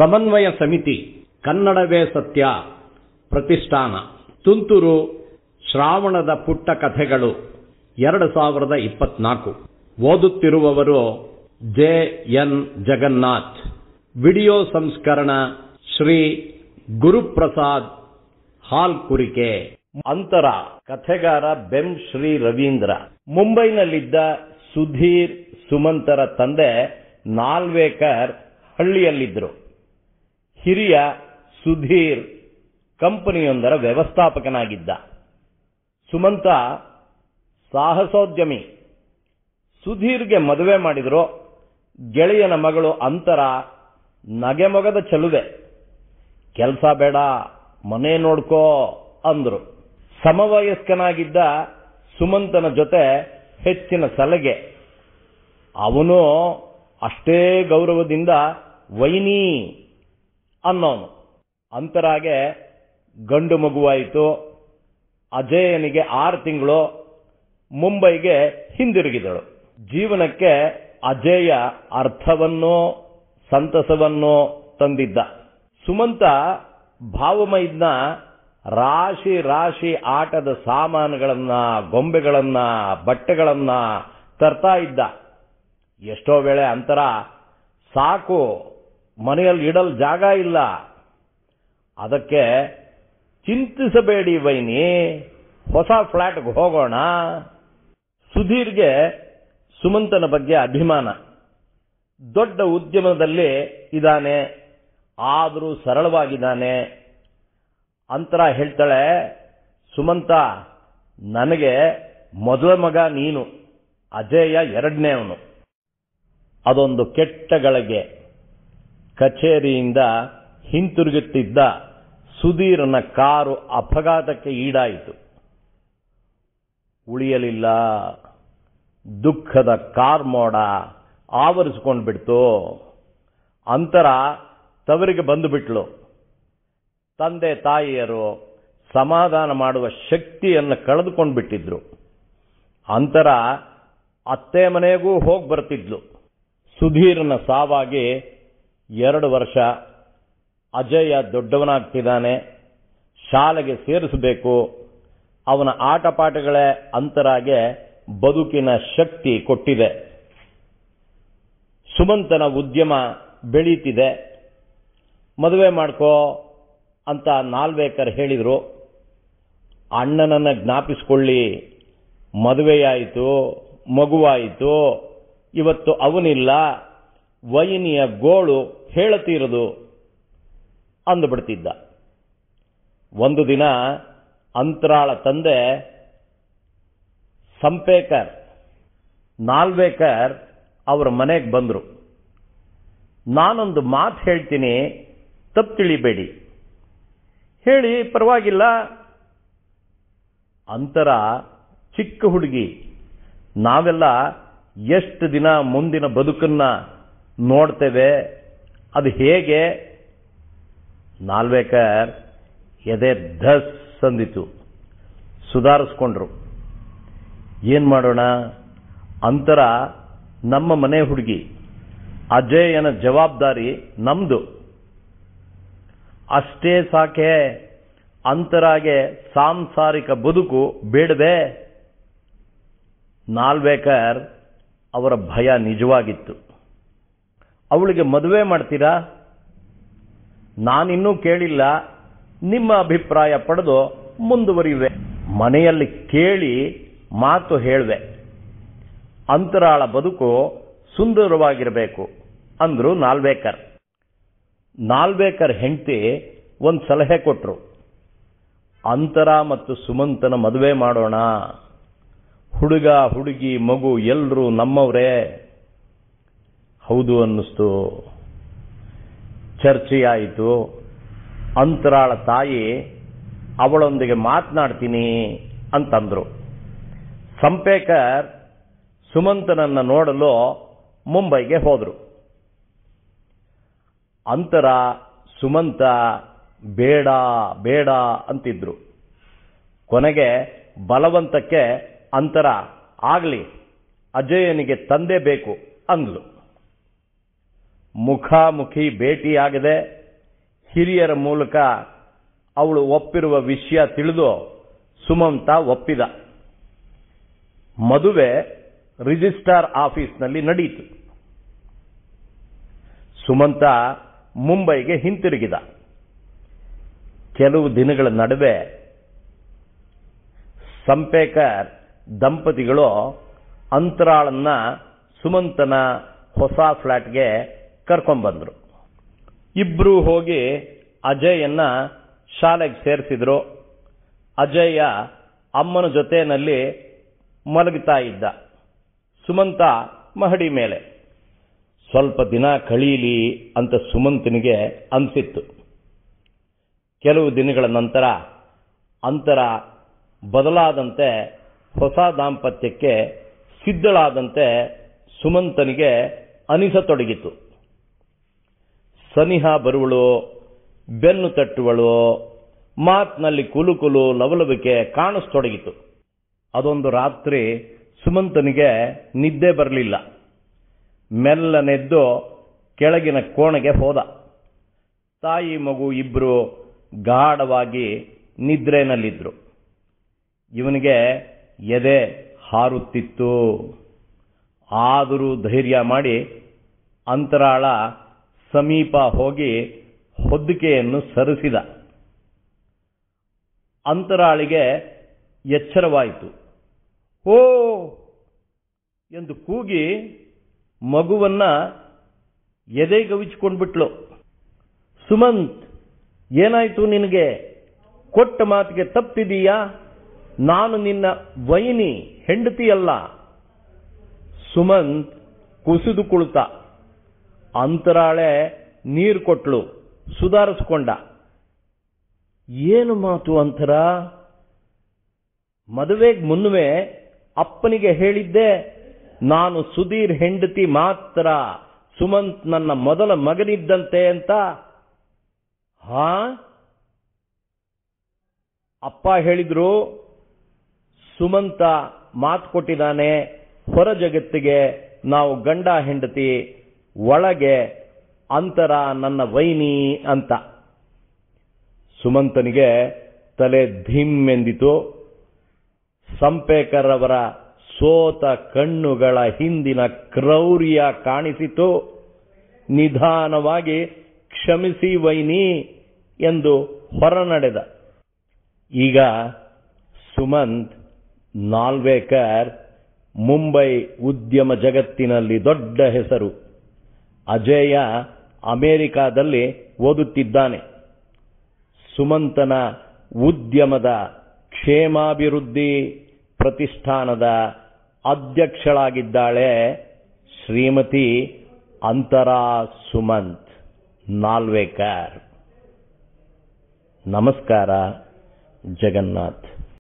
ಸಮನ್ವಯ ಸಮಿತಿ ಕನ್ನಡವೇ ಸತ್ಯ ಪ್ರತಿಷ್ಠಾನ ತುಂತುರು ಶ್ರಾವಣದ ಪುಟ್ಟ ಕಥೆಗಳು ಎರಡು ಸಾವಿರದ ಇಪ್ಪತ್ನಾಲ್ಕು ಓದುತ್ತಿರುವವರು ಜೆ ಎನ್ ಜಗನ್ನಾಥ್ ವಿಡಿಯೋ ಸಂಸ್ಕರಣ ಶ್ರೀ ಗುರುಪ್ರಸಾದ್ ಹಾಲ್ ಕುರಿಕೆ ಅಂತರ ಕಥೆಗಾರ ಬೆಂ ಶ್ರೀ ರವೀಂದ್ರ ಮುಂಬೈನಲ್ಲಿದ್ದ ಸುಧೀರ್ ಸುಮಂತರ ತಂದೆ ನಾಲ್ವೇಕರ್ ಹಳ್ಳಿಯಲ್ಲಿದ್ದರು ಹಿರಿಯ ಸುಧೀರ್ ಕಂಪನಿಯೊಂದರ ವ್ಯವಸ್ಥಾಪಕನಾಗಿದ್ದ ಸುಮಂತ ಸಾಹಸೋದ್ಯಮಿ ಸುಧೀರ್ಗೆ ಮದುವೆ ಮಾಡಿದ್ರು ಗೆಳೆಯನ ಮಗಳು ಅಂತರ ನಗೆಮೊಗದ ಚಲುವೆ ಕೆಲಸ ಬೇಡ ಮನೆ ನೋಡ್ಕೋ ಅಂದ್ರು ಸಮವಯಸ್ಕನಾಗಿದ್ದ ಸುಮಂತನ ಜೊತೆ ಹೆಚ್ಚಿನ ಸಲಗೆ ಅವನು ಅಷ್ಟೇ ಗೌರವದಿಂದ ವೈನಿ ಅನ್ನೋನು ಅಂತರಾಗೆ ಗಂಡು ಮಗುವಾಯಿತು ಅಜಯನಿಗೆ ಆರು ತಿಂಗಳು ಮುಂಬೈಗೆ ಹಿಂದಿರುಗಿದಳು ಜೀವನಕ್ಕೆ ಅಜಯ ಅರ್ಥವನ್ನೋ ಸಂತಸವನ್ನೋ ತಂದಿದ್ದ ಸುಮಂತ ಭಾವಮೈದ್ನ ರಾಶಿ ರಾಶಿ ಆಟದ ಸಾಮಾನುಗಳನ್ನ ಗೊಂಬೆಗಳನ್ನ ಬಟ್ಟೆಗಳನ್ನ ತರ್ತಾ ಇದ್ದ ಎಷ್ಟೋ ವೇಳೆ ಅಂತರ ಸಾಕು ಮನೆಯಲ್ಲಿ ಇಡಲು ಜಾಗ ಇಲ್ಲ ಅದಕ್ಕೆ ಚಿಂತಿಸಬೇಡಿ ವೈನಿ ಹೊಸ ಫ್ಲಾಟ್ಗೆ ಹೋಗೋಣ ಸುಧೀರ್ಗೆ ಸುಮಂತನ ಬಗ್ಗೆ ಅಭಿಮಾನ ದೊಡ್ಡ ಉದ್ಯಮದಲ್ಲಿ ಇದ್ದಾನೆ ಆದರೂ ಸರಳವಾಗಿದ್ದಾನೆ ಅಂತರ ಹೇಳ್ತಾಳೆ ಸುಮಂತ ನನಗೆ ಮೊದಲ ಮಗ ನೀನು ಅಜಯ ಎರಡನೇವನು ಅದೊಂದು ಕೆಟ್ಟ ಗಳಿಗೆ ಕಚೇರಿಯಿಂದ ಹಿಂತಿರುಗುತ್ತಿದ್ದ ಸುಧೀರನ ಕಾರು ಅಪಘಾತಕ್ಕೆ ಈಡಾಯಿತು ಉಳಿಯಲಿಲ್ಲ ದುಃಖದ ಕಾರ್ ಮೋಡ ಆವರಿಸಿಕೊಂಡು ಬಿಡ್ತು ಅಂತರ ತವರಿಗೆ ಬಂದು ಬಿಟ್ಲು ತಂದೆ ತಾಯಿಯರು ಸಮಾಧಾನ ಮಾಡುವ ಶಕ್ತಿಯನ್ನು ಕಳೆದುಕೊಂಡು ಬಿಟ್ಟಿದ್ರು ಅಂತರ ಅತ್ತೆ ಮನೆಗೂ ಹೋಗಿ ಬರ್ತಿದ್ಲು ಸುಧೀರನ ಸಾವಾಗಿ ಎರಡು ವರ್ಷ ಅಜಯ ದೊಡ್ಡವನಾಗ್ತಿದ್ದಾನೆ ಶಾಲೆಗೆ ಸೇರಿಸಬೇಕು ಅವನ ಆಟಪಾಠಗಳೇ ಅಂತರಾಗೆ ಬದುಕಿನ ಶಕ್ತಿ ಕೊಟ್ಟಿದೆ ಸುಮಂತನ ಉದ್ಯಮ ಬೆಳೀತಿದೆ ಮದುವೆ ಮಾಡ್ಕೋ ಅಂತ ನಾಲ್ವೇಕರ್ ಹೇಳಿದ್ರು ಅಣ್ಣನನ್ನ ಜ್ಞಾಪಿಸ್ಕೊಳ್ಳಿ ಮದುವೆಯಾಯಿತು ಮಗುವಾಯಿತು ಇವತ್ತು ಅವನಿಲ್ಲ ವೈನಿಯ ಗೋಳು ಹೇಳತೀರದು ಅಂದುಬಿಡ್ತಿದ್ದ ಒಂದು ದಿನ ಅಂತರಾಳ ತಂದೆ ಸಂಪೇಕರ್ ನಾಲ್ವೇಕರ್ ಅವರ ಮನೆಗೆ ಬಂದರು ನಾನೊಂದು ಮಾತು ಹೇಳ್ತೀನಿ ತಪ್ಪು ತಿಳಿಬೇಡಿ ಹೇಳಿ ಪರವಾಗಿಲ್ಲ ಅಂತರ ಚಿಕ್ಕ ಹುಡುಗಿ ನಾವೆಲ್ಲ ಎಷ್ಟು ದಿನ ಮುಂದಿನ ಬದುಕನ್ನ ನೋಡ್ತೇವೆ ಅದು ಹೇಗೆ ನಾಲ್ವೇಕರ್ ಎದೆ ಧಸ್ ಸಂದಿತು ಸುಧಾರಿಸ್ಕೊಂಡ್ರು ಏನ್ ಮಾಡೋಣ ಅಂತರ ನಮ್ಮ ಮನೆ ಹುಡುಗಿ ಅಜಯನ ಜವಾಬ್ದಾರಿ ನಮ್ದು ಅಷ್ಟೇ ಸಾಕೆ ಅಂತರಾಗೆ ಸಾಂಸಾರಿಕ ಬದುಕು ಬೇಡವೆ ನಾಲ್ವೇಕರ್ ಅವರ ಭಯ ನಿಜವಾಗಿತ್ತು ಅವಳಿಗೆ ಮದುವೆ ಮಾಡ್ತೀರಾ ನಾನಿನ್ನೂ ಕೇಳಿಲ್ಲ ನಿಮ್ಮ ಅಭಿಪ್ರಾಯ ಪಡೆದು ಮುಂದುವರಿವೆ ಮನೆಯಲ್ಲಿ ಕೇಳಿ ಮಾತು ಹೇಳುವೆ ಅಂತರಾಳ ಬದುಕು ಸುಂದರವಾಗಿರಬೇಕು ಅಂದ್ರು ನಾಲ್ವೇಕರ್ ನಾಲ್ವೇಕರ್ ಹೆಂಡತಿ ಒಂದು ಸಲಹೆ ಕೊಟ್ರು ಅಂತರ ಮತ್ತು ಸುಮಂತನ ಮದುವೆ ಮಾಡೋಣ ಹುಡುಗ ಹುಡುಗಿ ಮಗು ಎಲ್ಲರೂ ನಮ್ಮವರೇ ಹೌದು ಅನ್ನಿಸ್ತು ಚರ್ಚೆಯಾಯಿತು ಅಂತರಾಳ ತಾಯಿ ಅವಳೊಂದಿಗೆ ಮಾತನಾಡ್ತೀನಿ ಅಂತಂದ್ರು ಸಂಪೇಕರ್ ಸುಮಂತನನ್ನ ನೋಡಲು ಮುಂಬೈಗೆ ಹೋದರು ಅಂತರ ಸುಮಂತ ಬೇಡ ಬೇಡ ಅಂತಿದ್ರು ಕೊನೆಗೆ ಬಲವಂತಕ್ಕೆ ಅಂತರ ಆಗ್ಲಿ ಅಜಯನಿಗೆ ತಂದೆ ಬೇಕು ಅಂದ್ಲು ಮುಖಾಮುಖಿ ಭೇಟಿಯಾಗದೆ ಹಿರಿಯರ ಮೂಲಕ ಅವಳು ಒಪ್ಪಿರುವ ವಿಷಯ ತಿಳಿದು ಸುಮಂತ ಒಪ್ಪಿದ ಮದುವೆ ರಿಜಿಸ್ಟ್ರಾರ್ ಆಫೀಸ್ನಲ್ಲಿ ನಡೆಯಿತು ಸುಮಂತ ಮುಂಬೈಗೆ ಹಿಂತಿರುಗಿದ ಕೆಲವು ದಿನಗಳ ನಡುವೆ ಸಂಪೇಕರ್ ದಂಪತಿಗಳು ಅಂತರಾಳನ್ನ ಸುಮಂತನ ಹೊಸ ಫ್ಲಾಟ್ಗೆ ಕರ್ಕೊಂಡ್ಬಂದ್ರು ಇಬ್ರು ಹೋಗಿ ಅಜಯನ್ನ ಶಾಲೆಗೆ ಸೇರಿಸಿದ್ರು ಅಜಯ ಅಮ್ಮನ ಜೊತೆಯಲ್ಲಿ ಮಲಗುತ್ತಾ ಇದ್ದ ಸುಮಂತ ಮಹಡಿ ಮೇಲೆ ಸ್ವಲ್ಪ ದಿನ ಕಳೀಲಿ ಅಂತ ಸುಮಂತನಿಗೆ ಅನಿಸಿತ್ತು ಕೆಲವು ದಿನಗಳ ನಂತರ ಅಂತರ ಬದಲಾದಂತೆ ಹೊಸ ದಾಂಪತ್ಯಕ್ಕೆ ಸಿದ್ಧಳಾದಂತೆ ಸುಮಂತನಿಗೆ ಅನಿಸತೊಡಗಿತು ಸನಿಹ ಬರುವಳು ಬೆನ್ನು ತಟ್ಟುವಳು ಮಾತಿನಲ್ಲಿ ಕುಲುಕುಲು ಲವಲವಿಕೆ ಕಾಣಿಸ್ತೊಡಗಿತು ಅದೊಂದು ರಾತ್ರಿ ಸುಮಂತನಿಗೆ ನಿದ್ದೆ ಬರಲಿಲ್ಲ ಮೆಲ್ಲನೆದ್ದು ಕೆಳಗಿನ ಕೋಣೆಗೆ ಹೋದ ತಾಯಿ ಮಗು ಇಬ್ರು ಗಾಢವಾಗಿ ನಿದ್ರೆನಲ್ಲಿದ್ರು ಇವನಿಗೆ ಎದೆ ಹಾರುತ್ತಿತ್ತು ಆದರೂ ಧೈರ್ಯ ಮಾಡಿ ಅಂತರಾಳ ಸಮೀಪ ಹೋಗಿ ಹೊದ್ದಿಕೆಯನ್ನು ಸರಿಸಿದ ಅಂತರಾಳಿಗೆ ಎಚ್ಚರವಾಯಿತು ಓ ಎಂದು ಕೂಗಿ ಮಗುವನ್ನ ಎದೆಗವಿಚಿಕೊಂಡ್ಬಿಟ್ಲು ಸುಮಂತ್ ಏನಾಯ್ತು ನಿನಗೆ ಕೊಟ್ಟ ಮಾತಿಗೆ ತಪ್ಪಿದೀಯಾ ನಾನು ನಿನ್ನ ವೈನಿ ಹೆಂಡತಿಯಲ್ಲ ಸುಮಂತ್ ಕುಸಿದು ಕುಳಿತ ಅಂತರಾಳೆ ನೀರು ಕೊಟ್ಲು ಸುಧಾರಿಸ್ಕೊಂಡ ಏನು ಮಾತು ಅಂತರ ಮದುವೆಗೆ ಮುನ್ನುವೆ ಅಪ್ಪನಿಗೆ ಹೇಳಿದ್ದೆ ನಾನು ಸುಧೀರ್ ಹೆಂಡತಿ ಮಾತ್ರ ಸುಮಂತ್ ನನ್ನ ಮೊದಲ ಮಗನಿದ್ದಂತೆ ಅಂತ ಹಾ ಅಪ್ಪ ಹೇಳಿದ್ರು ಸುಮಂತ ಮಾತು ಕೊಟ್ಟಿದ್ದಾನೆ ಹೊರ ಜಗತ್ತಿಗೆ ನಾವು ಗಂಡ ಹೆಂಡತಿ ಒಳಗೆ ಅಂತರ ನನ್ನ ವೈನಿ ಅಂತ ಸುಮಂತನಿಗೆ ತಲೆ ಧಿಮ್ ಎಂದಿತು ಸಂಪೇಕರ್ ಅವರ ಸೋತ ಕಣ್ಣುಗಳ ಹಿಂದಿನ ಕ್ರೌರ್ಯ ಕಾಣಿಸಿತು ನಿಧಾನವಾಗಿ ಕ್ಷಮಿಸಿ ವೈನಿ ಎಂದು ಹೊರನಡೆದ ಈಗ ಸುಮಂತ್ ನಾಲ್ವೇಕರ್ ಮುಂಬೈ ಉದ್ಯಮ ಜಗತ್ತಿನಲ್ಲಿ ದೊಡ್ಡ ಹೆಸರು ಅಜಯ ಅಮೆರಿಕಾದಲ್ಲಿ ಓದುತ್ತಿದ್ದಾನೆ ಸುಮಂತನ ಉದ್ಯಮದ ಕ್ಷೇಮಾಭಿವೃದ್ಧಿ ಪ್ರತಿಷ್ಠಾನದ ಅಧ್ಯಕ್ಷಳಾಗಿದ್ದಾಳೆ ಶ್ರೀಮತಿ ಅಂತರಾ ಸುಮಂತ್ ನಾಲ್ವೇಕರ್ ನಮಸ್ಕಾರ ಜಗನ್ನಾಥ್